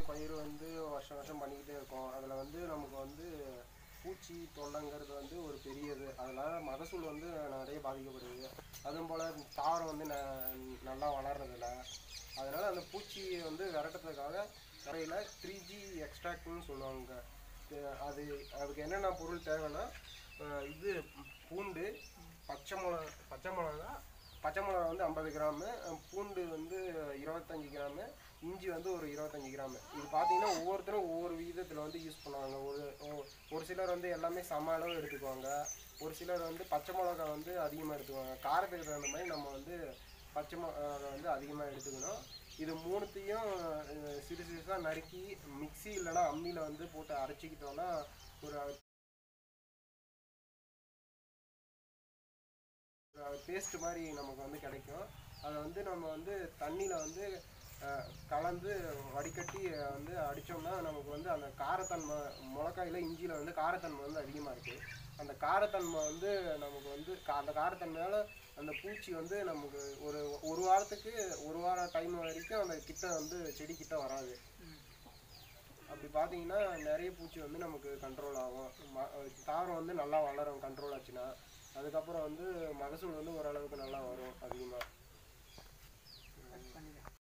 பயிர் வந்து வருஷம் வருஷம் பண்ணிக்கிட்டே இருக்கோம் அதில் வந்து நமக்கு வந்து பூச்சி தொல்லைங்கிறது வந்து ஒரு பெரியது அதனால மகசூல் வந்து நிறைய பாதிக்கப்படுது அதுவும் போல் தாவரம் வந்து ந- நல்லா வளர்றதில்ல அதனால அந்த பூச்சியை வந்து விரட்டுறதுக்காக கரையில் த்ரீ ஜி எக்ஸ்ட்ராக்ட்னு சொல்லுவாங்க இது- அது அதுக்கு என்னென்ன பொருள் தேவைன்னா அஹ் இது பூண்டு பச்சை மிளகா பச்சை மிளகா பச்சை மிளகா வந்து ஐம்பது கிராமு அஹ் பூண்டு வந்து இருபத்தஞ்சி கிராமு இஞ்சி வந்து ஒரு இருபத்தஞ்சி கிராமு இது பார்த்தீங்கன்னா ஒவ்வொருத்தரும் ஒவ்வொரு விகிதத்தில் வந்து யூஸ் பண்ணுவாங்க ஒரு ஒ- ஒரு சிலர் வந்து எல்லாமே சம அளவு எடுத்துக்குவாங்க ஒரு சிலர் வந்து பச்சை மிளகா வந்து அதிகமாக எடுத்துக்குவாங்க காரத்துக்கு தகுந்த மாதிரி நம்ம வந்து பச்சை மிளகா வந்து அதிகமாக எடுத்துக்கணும் இது மூணுத்தையும் அஹ், சிறு சிறுசாக நறுக்கி மிக்ஸி இல்லைன்னா அம்மியில் வந்து போட்டு அரைச்சிக்கிட்டோம்னா ஒரு பேஸ்ட் மாதிரி நமக்கு வந்து கிடைக்கும் அதை வந்து நம்ம வந்து தண்ணியில் வந்து அஹ், கலந்து வடிகட்டி அஹ், வந்து அடித்தோம்னா நமக்கு வந்து அந்த காரத்தன்மை மிளகாயில் இஞ்சியில் வந்து காரத்தன்மை வந்து அதிகமாக இருக்குது அந்த காரத்தன்மை வந்து நமக்கு வந்து கா- அந்த காரத்தன்மையால் அந்த பூச்சி வந்து நமக்கு ஒரு ஒரு வாரத்துக்கு ஒரு வாரம் டைம் வரைக்கும் அந்த கிட்ட வந்து செடி கிட்ட வராது அப்படி பார்த்தீங்கன்னா நிறைய பூச்சி வந்து நமக்கு கண்ட்ரோல் ஆகும் ம- தாவரம் வந்து நல்லா வளரும் கண்ட்ரோல் ஆச்சுன்னா அதுக்கப்புறம் வந்து மகசூல் வந்து ஓரளவுக்கு நல்லா வரும் அதிகமாக கட் பண்ணிடுறேன்